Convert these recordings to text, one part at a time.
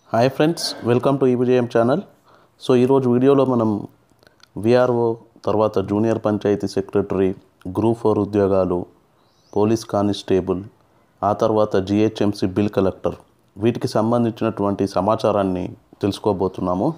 hi friends welcome to EVJM channel so ఈరోజు వీడియోలో మనం విఆర్ఓ తర్వాత junior panchayat secretary group four ఉద్యోగాలు పోలీస్ కానిస్టేబుల్ ఆ తర్వాత జిహెచ్ఎంసి బిల్ కలెక్టర్ వీటికి సంబంధించినటువంటి సమాచారాన్ని తెలుసుకోబోతున్నాము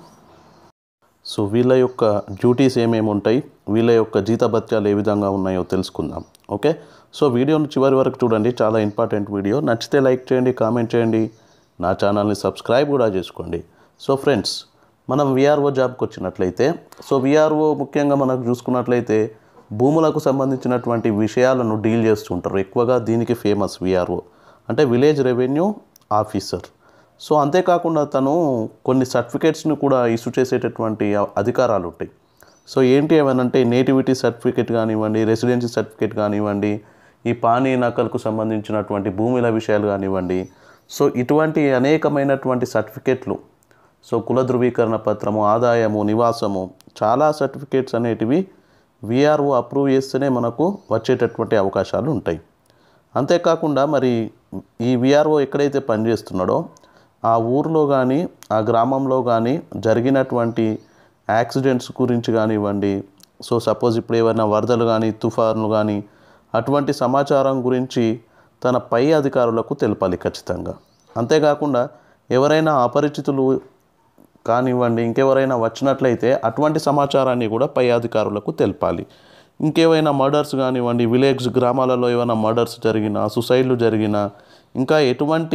సో వీళ్ళ యొక్క డ్యూటీస్ ఏమేమి ఉంటాయి వీళ్ళ యొక్క జీతభత్యాలు ఏ విధంగా ఉన్నాయో తెలుసుకుందాం ఓకే సో వీడియోను చివరి వరకు చూడండి చాలా ఇంపార్టెంట్ వీడియో నచ్చితే లైక్ చేయండి కామెంట్ చేయండి నా ఛానల్ని సబ్స్క్రైబ్ కూడా చేసుకోండి సో ఫ్రెండ్స్ మనం విఆర్ఓ జాబ్కి వచ్చినట్లయితే సో విఆర్ఓ ముఖ్యంగా మనకు చూసుకున్నట్లయితే భూములకు సంబంధించినటువంటి విషయాలను డీల్ చేస్తుంటారు ఎక్కువగా దీనికి ఫేమస్ విఆర్ఓ అంటే విలేజ్ రెవెన్యూ ఆఫీసర్ సో అంతేకాకుండా తను కొన్ని సర్టిఫికేట్స్ని కూడా ఇష్యూ చేసేటటువంటి అధికారాలు ఉంటాయి సో ఏంటి ఏమనంటే నేటివిటీ సర్టిఫికేట్ కానివ్వండి రెసిడెన్సీ సర్టిఫికేట్ కానివ్వండి ఈ పానీ నకలకు సంబంధించినటువంటి భూముల విషయాలు కానివ్వండి సో ఇటువంటి అనేకమైనటువంటి సర్టిఫికేట్లు సో కుల ధృవీకరణ పత్రము ఆదాయము నివాసము చాలా సర్టిఫికేట్స్ అనేటివి విఆర్ఓ అప్రూవ్ చేస్తేనే మనకు వచ్చేటటువంటి అవకాశాలు ఉంటాయి అంతేకాకుండా మరి ఈ విఆర్ఓ ఎక్కడైతే పనిచేస్తున్నాడో ఆ ఊర్లో కానీ ఆ గ్రామంలో కానీ జరిగినటువంటి యాక్సిడెంట్స్ గురించి కానివ్వండి సో సపోజ్ ఇప్పుడు ఏమైనా వరదలు కానీ తుఫాన్లు కానీ అటువంటి సమాచారం గురించి తన పై అధికారులకు తెలపాలి ఖచ్చితంగా అంతేకాకుండా ఎవరైనా అపరిచితులు కానివ్వండి ఇంకెవరైనా వచ్చినట్లయితే అటువంటి సమాచారాన్ని కూడా పై అధికారులకు తెలపాలి ఇంకేమైనా మర్డర్స్ కానివ్వండి విలేజ్ గ్రామాలలో ఏమైనా మర్డర్స్ జరిగినా సుసైడ్లు జరిగినా ఇంకా ఎటువంటి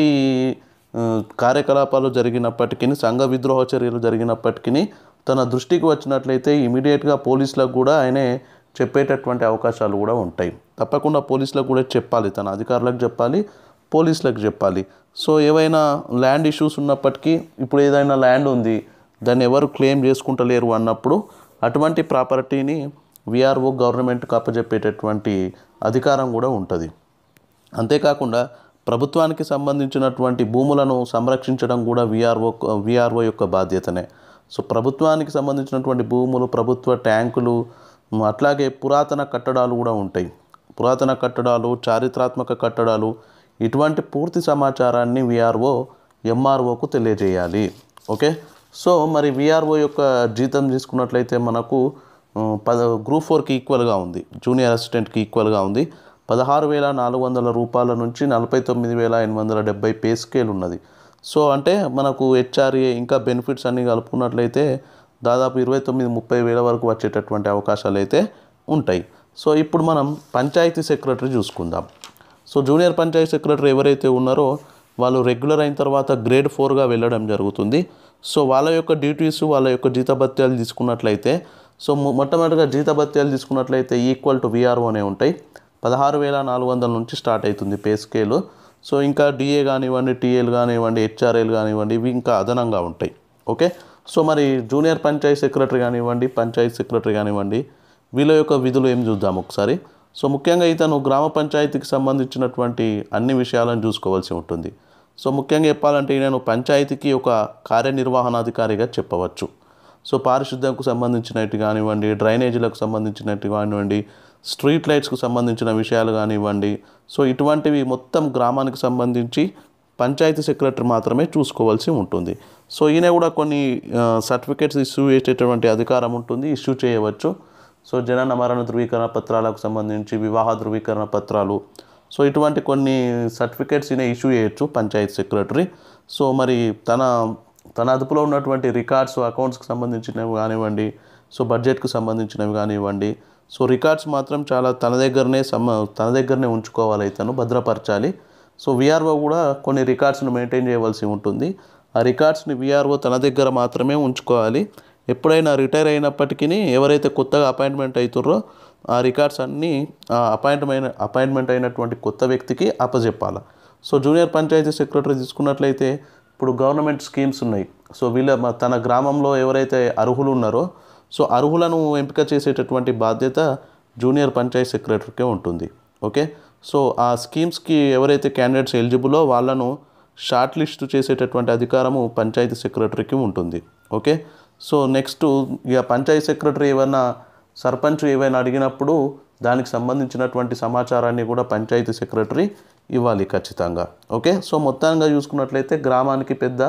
ఆ, కార్యకలాపాలు జరిగినప్పటికీ సంఘ విద్రోహ చర్యలు జరిగినప్పటికీ తన దృష్టికి వచ్చినట్లయితే ఇమీడియట్గా పోలీసులకు కూడా ఆయనే చెప్పేటటువంటి అవకాశాలు కూడా ఉంటాయి తప్పకుండా పోలీసులకు కూడా చెప్పాలి తన అధికారులకు చెప్పాలి పోలీసులకు చెప్పాలి సో ఏవైనా ల్యాండ్ ఇష్యూస్ ఉన్నప్పటికీ ఇప్పుడు ఏదైనా ల్యాండ్ ఉంది దాన్ని ఎవరు క్లెయిమ్ చేసుకుంటలేరు అన్నప్పుడు అటువంటి ప్రాపర్టీని విఆర్ఓ గవర్నమెంట్కి అప్పచెప్పేటటువంటి అధికారం కూడా ఉంటుంది అంతేకాకుండా ప్రభుత్వానికి సంబంధించినటువంటి భూములను సంరక్షించడం కూడా విఆర్ఓ విఆర్ఓ యొక్క బాధ్యతనే సో ప్రభుత్వానికి సంబంధించినటువంటి భూములు ప్రభుత్వ ట్యాంకులు మ్, అట్లాగే పురాతన కట్టడాలు కూడా ఉంటాయి పురాతన కట్టడాలు చారిత్రాత్మక కట్టడాలు ఇటువంటి పూర్తి సమాచారాన్ని విఆర్ఓ ఎంఆర్ఓకు తెలియజేయాలి ఓకే సో మరి విఆర్ఓ యొక్క జీతం తీసుకున్నట్లయితే మనకు ఉమ్, పద గ్రూప్ ఫోర్కి ఈక్వల్గా ఉంది జూనియర్ అసిస్టెంట్కి ఈక్వల్గా ఉంది పదహారు వేల నాలుగు వందల రూపాయల నుంచి నలభై తొమ్మిది వేల ఎనిమిది వందల డెబ్బై పే స్కేల్ ఉన్నది సో అంటే మనకు హెచ్ఆర్ఏ ఇంకా బెనిఫిట్స్ అన్నీ కలుపుకున్నట్లయితే దాదాపు ఇరవై తొమ్మిది ముప్పై వేల వరకు వచ్చేటటువంటి అవకాశాలు అయితే ఉంటాయి సో ఇప్పుడు మనం పంచాయతీ సెక్రటరీ చూసుకుందాం సో జూనియర్ పంచాయతీ సెక్రటరీ ఎవరైతే ఉన్నారో వాళ్ళు రెగ్యులర్ అయిన తర్వాత గ్రేడ్ ఫోర్గా వెళ్ళడం జరుగుతుంది సో వాళ్ళ యొక్క డ్యూటీస్ వాళ్ళ యొక్క జీతభత్యాలు తీసుకున్నట్లయితే సో మొ- మొట్టమొదటిగా జీతభత్యాలు తీసుకున్నట్లయితే ఈక్వల్ టు విఆర్ఓనే ఉంటాయి పదహారు వేల నాలుగు వందల నుంచి స్టార్ట్ అవుతుంది పే స్కేలు సో ఇంకా డిఏ కానివ్వండి టీఏలు కానివ్వండి హెచ్ఆర్ఏలు కానివ్వండి ఇవి ఇంకా అదనంగా ఉంటాయి ఓకే సో మరి జూనియర్ పంచాయతీ సెక్రటరీ కానివ్వండి పంచాయతీ సెక్రటరీ కానివ్వండి వీళ్ళ యొక్క విధులు ఏం చూద్దాం ఒకసారి సో ముఖ్యంగా ఇతను గ్రామ పంచాయతీకి సంబంధించినటువంటి అన్ని విషయాలను చూసుకోవాల్సి ఉంటుంది సో ముఖ్యంగా చెప్పాలంటే నేను పంచాయతీకి ఒక కార్యనిర్వహణాధికారిగా చెప్పవచ్చు సో పారిశుద్ధ్యంకు సంబంధించినట్టు కానివ్వండి డ్రైనేజీలకు సంబంధించినట్టు కానివ్వండి స్ట్రీట్ లైట్స్కు సంబంధించిన విషయాలు కానివ్వండి సో ఇటువంటివి మొత్తం గ్రామానికి సంబంధించి పంచాయతీ సెక్రటరీ మాత్రమే చూసుకోవాల్సి ఉంటుంది సో ఈయన కూడా కొన్ని సర్టిఫికేట్స్ ఇష్యూ చేసేటటువంటి అధికారం ఉంటుంది ఇష్యూ చేయవచ్చు సో జనన మరణ ధృవీకరణ పత్రాలకు సంబంధించి వివాహ ధృవీకరణ పత్రాలు సో ఇటువంటి కొన్ని సర్టిఫికేట్స్ ఈయన ఇష్యూ చేయొచ్చు పంచాయతీ సెక్రటరీ సో మరి తన తన అదుపులో ఉన్నటువంటి రికార్డ్స్ అకౌంట్స్కి సంబంధించినవి కానివ్వండి సో బడ్జెట్కి సంబంధించినవి కానివ్వండి సో రికార్డ్స్ మాత్రం చాలా తన దగ్గరనే సమ తన దగ్గరనే ఉంచుకోవాలి ఇతను భద్రపరచాలి సో విఆర్ఓ కూడా కొన్ని రికార్డ్స్ను మెయింటైన్ చేయవలసి ఉంటుంది ఆ రికార్డ్స్ని విఆర్ఓ తన దగ్గర మాత్రమే ఉంచుకోవాలి ఎప్పుడైనా రిటైర్ అయినప్పటికీ ఎవరైతే కొత్తగా అపాయింట్మెంట్ అవుతారో ఆ రికార్డ్స్ అన్నీ ఆ అపాయింట్మెంట్ అపాయింట్మెంట్ అయినటువంటి కొత్త వ్యక్తికి అప్పచెప్పాలి సో జూనియర్ పంచాయతీ సెక్రటరీ తీసుకున్నట్లయితే ఇప్పుడు గవర్నమెంట్ స్కీమ్స్ ఉన్నాయి సో వీళ్ళ మ- తన గ్రామంలో ఎవరైతే అర్హులు ఉన్నారో సో అర్హులను ఎంపిక చేసేటటువంటి బాధ్యత జూనియర్ పంచాయతీ సెక్రటరీకే ఉంటుంది ఓకే సో ఆ స్కీమ్స్కి ఎవరైతే క్యాండిడేట్స్ ఎలిజిబులో వాళ్ళను షార్ట్ లిస్ట్ చేసేటటువంటి అధికారము పంచాయతీ సెక్రటరీకి ఉంటుంది ఓకే సో నెక్స్ట్ ఇక పంచాయతీ సెక్రటరీ ఏమైనా సర్పంచ్ ఏవైనా అడిగినప్పుడు దానికి సంబంధించినటువంటి సమాచారాన్ని కూడా పంచాయతీ సెక్రటరీ ఇవ్వాలి ఖచ్చితంగా ఓకే సో మొత్తంగా చూసుకున్నట్లయితే గ్రామానికి పెద్ద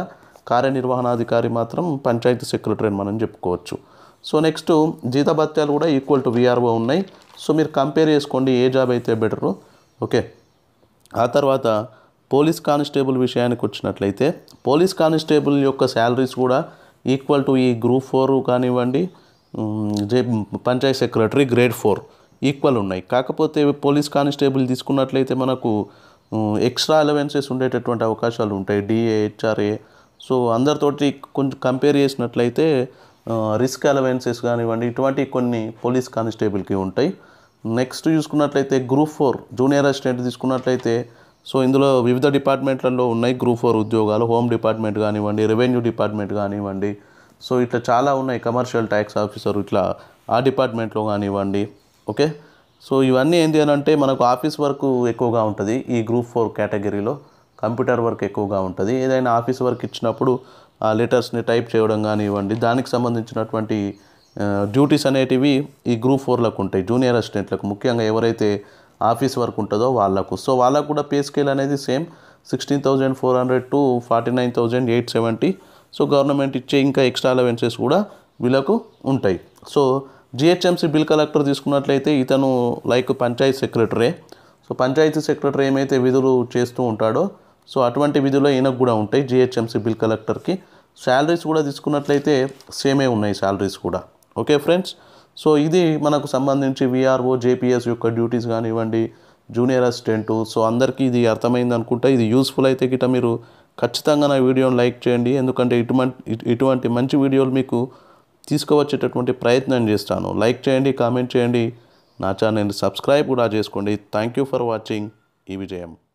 కార్యనిర్వహణాధికారి మాత్రం పంచాయతీ సెక్రటరీ అని మనం చెప్పుకోవచ్చు సో నెక్స్ట్ జీతభత్యాలు కూడా ఈక్వల్ టు విఆర్ఓ ఉన్నాయి సో మీరు కంపేర్ చేసుకోండి ఏ జాబ్ అయితే బెటరు ఓకే ఆ తర్వాత పోలీస్ కానిస్టేబుల్ విషయానికి వచ్చినట్లయితే పోలీస్ కానిస్టేబుల్ యొక్క శాలరీస్ కూడా ఈక్వల్ టు ఈ గ్రూప్ ఫోర్ కానివ్వండి um, J panchayat secretary grade four equal ఉన్నాయి కాకపోతే పోలీస్ కానిస్టేబుల్ తీసుకున్నట్లయితే మనకు ఎక్స్ట్రా అలవెన్సెస్ ఉండేటటువంటి అవకాశాలు ఉంటాయి డిఏ హెచ్ఆర్ఏ సో అందరితోటి కొంచెం కంపేర్ చేసినట్లయితే రిస్క్ అలవెన్సెస్ కానివ్వండి ఇటువంటి కొన్ని పోలీస్ కానిస్టేబుల్కి ఉంటాయి నెక్స్ట్ చూసుకున్నట్లయితే గ్రూప్ ఫోర్ జూనియర్ అసిస్టెంట్ తీసుకున్నట్లయితే సో ఇందులో వివిధ డిపార్ట్మెంట్లలో ఉన్నాయి గ్రూప్ ఫోర్ ఉద్యోగాలు హోమ్ డిపార్ట్మెంట్ కానివ్వండి రెవెన్యూ డిపార్ట్మెంట్ కానివ్వండి సో ఇట్లా చాలా ఉన్నాయి కమర్షియల్ ట్యాక్స్ ఆఫీసర్ ఇట్లా ఆ డిపార్ట్మెంట్లో కానివ్వండి ఓకే సో ఇవన్నీ ఏంటి అని అంటే మనకు ఆఫీస్ వర్క్ ఎక్కువగా ఉంటుంది ఈ గ్రూప్ ఫోర్ కేటగిరీలో కంప్యూటర్ వర్క్ ఎక్కువగా ఉంటుంది ఏదైనా ఆఫీస్ వర్క్ ఇచ్చినప్పుడు ఆ లెటర్స్ని టైప్ చేయడం కానివ్వండి దానికి సంబంధించినటువంటి డ్యూటీస్ అనేటివి ఈ గ్రూప్ ఫోర్లకు ఉంటాయి జూనియర్ అసిస్టెంట్లకు ముఖ్యంగా ఎవరైతే ఆఫీస్ వర్క్ ఉంటుందో వాళ్ళకు సో వాళ్ళకు కూడా పే స్కేల్ అనేది same sixteen thousand four hundred to forty nine thousand eight seventy so government ఇచ్చే ఇంకా ఎక్స్ట్రా అలవెన్సెస్ కూడా వీళ్ళకు ఉంటాయి సో జిహెచ్ఎంసీ బిల్ కలెక్టర్ తీసుకున్నట్లయితే ఇతను like panchayat secretary so panchayat secretary ఏమైతే విధులు చేస్తూ ఉంటాడో సో అటువంటి విధులు ఈయనకు కూడా ఉంటాయి జిహెచ్ఎంసీ బిల్ కలెక్టర్కి శాలరీస్ కూడా తీసుకున్నట్లయితే సేమే ఉన్నాయి శాలరీస్ కూడా ఓకే ఫ్రెండ్స్ సో ఇది మనకు సంబంధించి విఆర్ఓ జేపీఎస్ యొక్క డ్యూటీస్ కానివ్వండి జూనియర్ అసిస్టెంట్ సో అందరికీ ఇది అర్థమైంది అనుకుంటా ఇది యూస్ఫుల్ అయితే గిట్ట మీరు ఖచ్చితంగా నా వీడియోని లైక్ చేయండి ఎందుకంటే ఇటువంటి ఇటువంటి మంచి వీడియోలు మీకు తీసుకువచ్చేటటువంటి ప్రయత్నం చేస్తాను లైక్ చేయండి కామెంట్ చేయండి నా ఛానల్ని సబ్స్క్రైబ్ కూడా చేసుకోండి థ్యాంక్ యూ ఫర్ వాచింగ్ ఈ విజయం